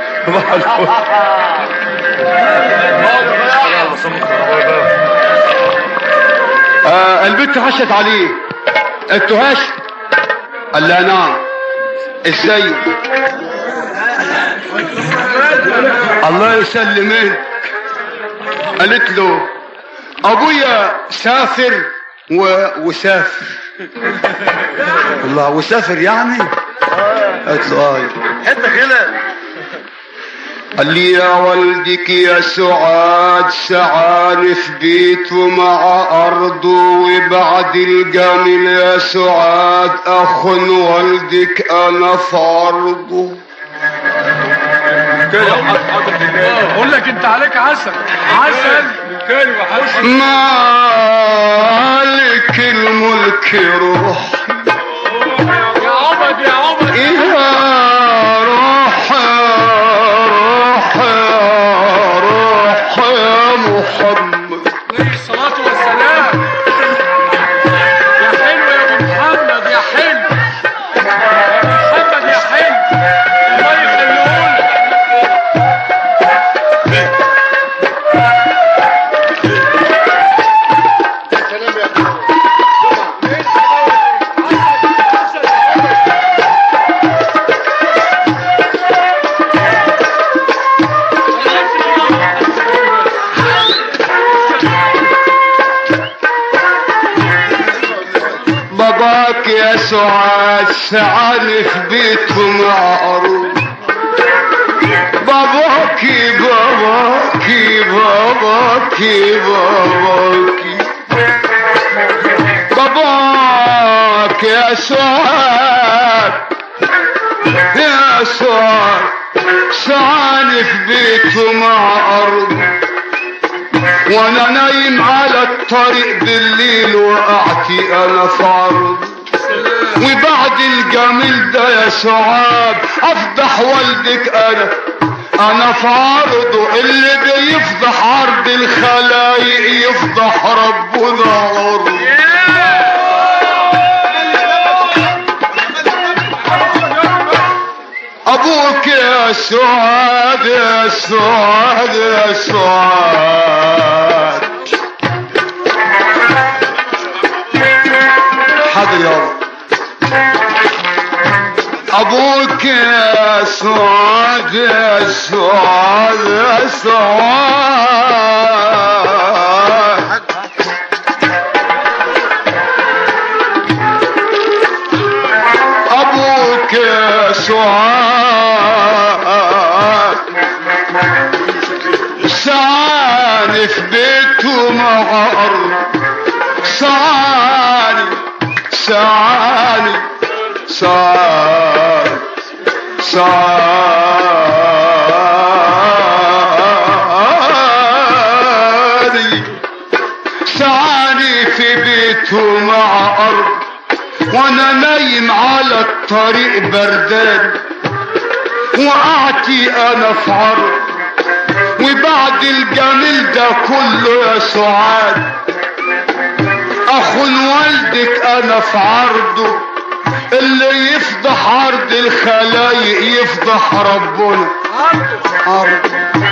آه البنت هشت عليه قلت له هش قال لها نعم ازاي الله يسلمك قالت له ابويا سافر و... وسافر الله وسافر يعني قالت له اه حته كده قال لي يا والدك يا سعاد سعان في بيته مع أرضه وبعد الجميل يا سعاد أخ والدك أنا في عرضه كده اقول لك انت عليك عسل عسل كلمه حسن مالك الملك روح يا عمد يا عمد يا روح روح روح يا محمد عليه الصلاه والسلام يا حلو يا ابو محمد يا حلو محمد يا حلو الله يخليهولك باباك يا سعاد سعان في بيته معروف باباكي باباكي باباكي باباكي باباك يا سعاد يا سعاد سعان في بيته مع أرض وانا نايم على الطريق بالليل وقعتي انا في عرض وبعد الجميل ده يا سعاد افضح والدك انا انا في عرضه اللي بيفضح عرض الخلايق يفضح ربنا عرض ابوك يا سعاد يا سعاد يا سعاد حاضر يا رب ابوك يا سعاد يا سعاد يا سعاد ابوك يا سعاد سعاني في بيته مع ارض سعاني سعاني سعاني سعاني سعاني في بيته مع ارض وانا نايم على الطريق بردان وقعتي انا في عرض وبعد الجميل ده كله يا سعاد اخو والدك انا في عرضه اللي يفضح عرض الخلايق يفضح ربنا عرض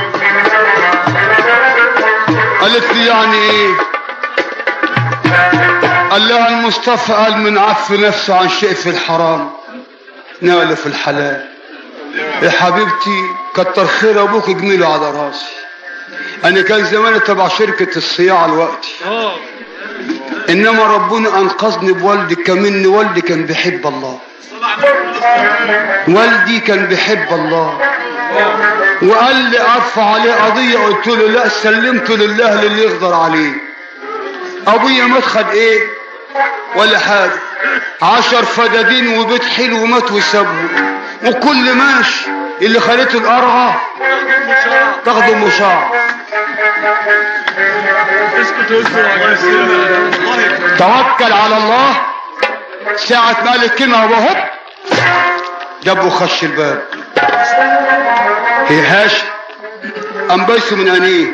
قالت لي يعني ايه قال لها المصطفى قال من عف نفسه عن شيء في الحرام نال في الحلال يا حبيبتي كتر خير ابوك جميله على راسي انا كان زماني تبع شركة الصياعة الوقتي اه انما ربنا انقذني بوالدي كمن والدي كان بيحب الله والدي كان بيحب الله وقال لي ارفع عليه قضية قلت له لا سلمته لله للي يقدر عليه ابويا مات خد ايه ولا حاجة عشر فدادين وبيت حلو مات وسابه وكل ماشي اللي خليته القرعة تاخده مشاع اسكت واصبر على السلامة. توكل على الله ساعة ما قال الكلمة هو هوب جابه خش الباب هي هاشم قام بايسه من عينيه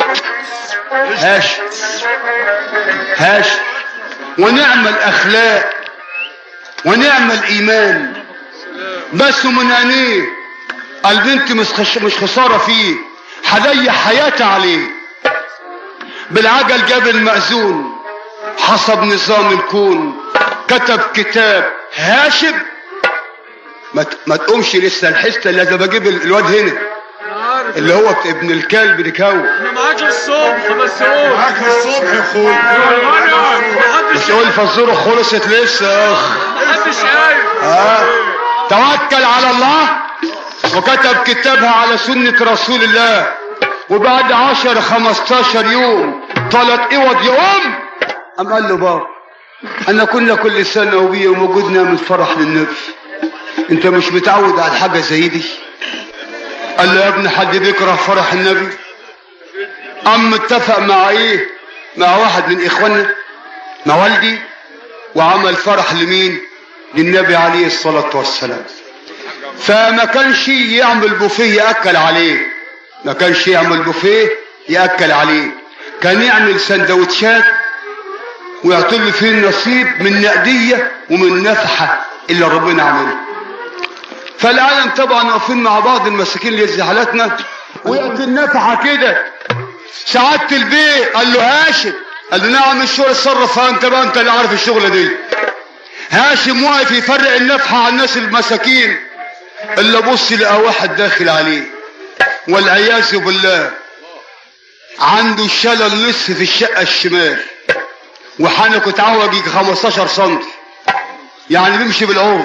هاشم هاشم ونعم الاخلاق ونعم الايمان بس من عينيه البنت مش خش- مش خساره فيه هضيع حياتي عليه بالعجل جاب المأذون حسب نظام الكون كتب كتاب هاشم ما ت- ما تقومش لسه الحسه اللي لازم بجيب ال- الواد هنا عارف اللي هو بت- ابن الكلب اللي كون انا معاك الصبح بس قول معاك الصبح يا اخوي يا غني لحد تقول الفزوره خلصت لسه يا اخ محدش قايل ها توكل على الله وكتب كتابها على سنة رسول الله وبعد عشر خمستاشر يوم طلت اوض يوم قام قال له بابا انا كنا كل سنة وبيه وموجود نعمل فرح للنبي انت مش متعود على حاجة زي دي قال له يا ابني حد بيكره فرح النبي قام اتفق مع ايه مع واحد من اخواننا مع والدي وعمل فرح لمين للنبي عليه الصلاة والسلام فما كانش يعمل بوفيه يأكل عليه ما كانش يعمل بوفيه يأكل عليه كان يعمل سندوتشات ويعطل فيه النصيب من نقدية ومن نفحة اللي ربنا عمله فالعالم طبعا واقفين مع بعض المساكين اللي زي حالاتنا ويأتي النفحة كده سعادة البيه قال له هاشم قال له نعم الشغل اتصرف انت بقى انت اللي عارف الشغلة دي هاشم واقف يفرق النفحة على الناس المساكين الا بص لقى واحد داخل عليه والعياذ بالله عنده شلل نصف في الشقة الشمال وحنكه اتعوج يجي 15 سم يعني بيمشي بالعرض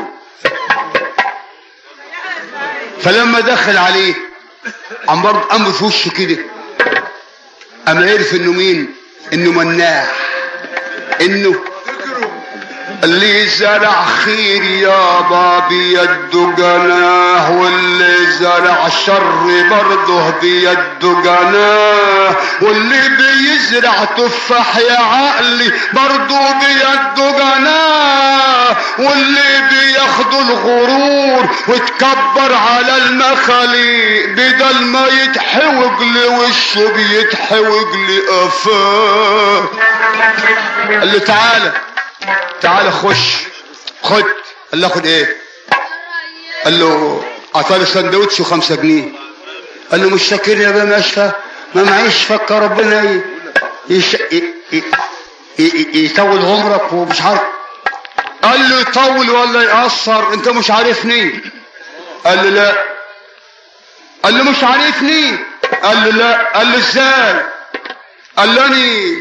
فلما دخل عليه عم برضه قام في وشه كده قام عرف انه مين انه مناح انه اللي زرع خير يابا بيده جناح واللي زرع شر برضه بيده جناح واللي بيزرع تفاح يا عقلي برضه بيده جناح واللي بياخدوا الغرور وتكبر على المخاليق بدل ما يتحوج لوشه بيتحوج لقفاه قال له تعالى تعال خش خد قال له خد ايه قال له عطاله سندوتش وخمسة جنيه قال له مش شاكر يا بقى ماشفى ما معيش فكر ربنا ي- يش... ي... ي... ي... يطول عمرك ومش عارف قال له يطول ولا يقصر انت مش عارفني قال له لا قال له مش عارفني قال له لا قال له ازاي قال له اني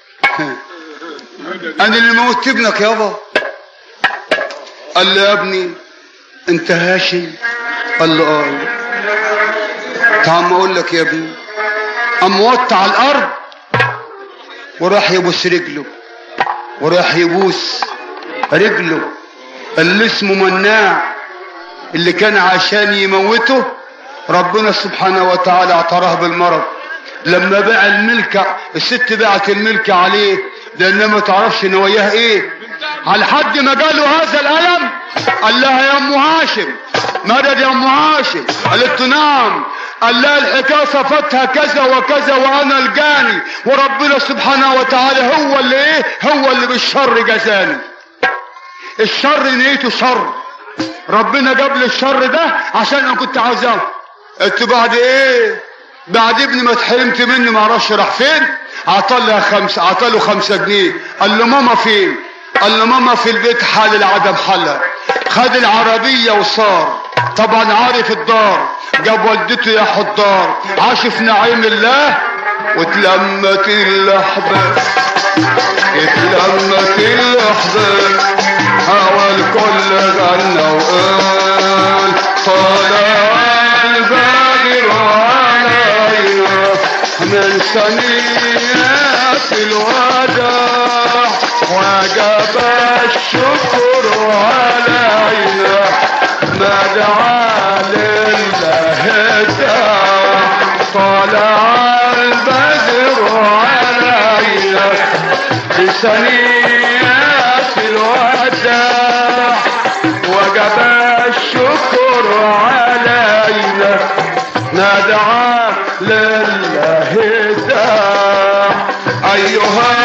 انا اللي موت ابنك يابا قال له يا ابني انت هاشم قال له اه تعال ما اقول لك يا ابني قام وطى على الارض وراح يبوس رجله وراح يبوس رجله اللي اسمه مناع اللي كان عشان يموته ربنا سبحانه وتعالى اعتراه بالمرض لما باع الملك الست باعت الملك عليه لانها ما تعرفش نواياه ايه على حد ما جاله هذا الالم قال لها يا ام هاشم مدد يا ام هاشم قالت له نعم قال لها الحكايه صفتها كذا وكذا وانا الجاني وربنا سبحانه وتعالى هو اللي ايه هو اللي بالشر جزاني الشر نيته شر ربنا جاب لي الشر ده عشان انا كنت عاوزاه قلت بعد ايه بعد ابني ما اتحرمت منه ما اعرفش راح فين عطلها خمسة عطله خمسة جنيه قال له ماما فين قال له ماما في البيت حال العدم حلها خد العربية وصار طبعا عارف الدار جاب والدته يا حضار عاش في نعيم الله واتلمت الاحباب اتلمت الاحباب هوا الكل غنى وقال طلع البدر علينا من ثنيات الوداع وجب الشكر علينا ما دعا لله داع طلع البدر علينا بثنيات الوداع وجب الشكر علينا ندعى لله داع أيها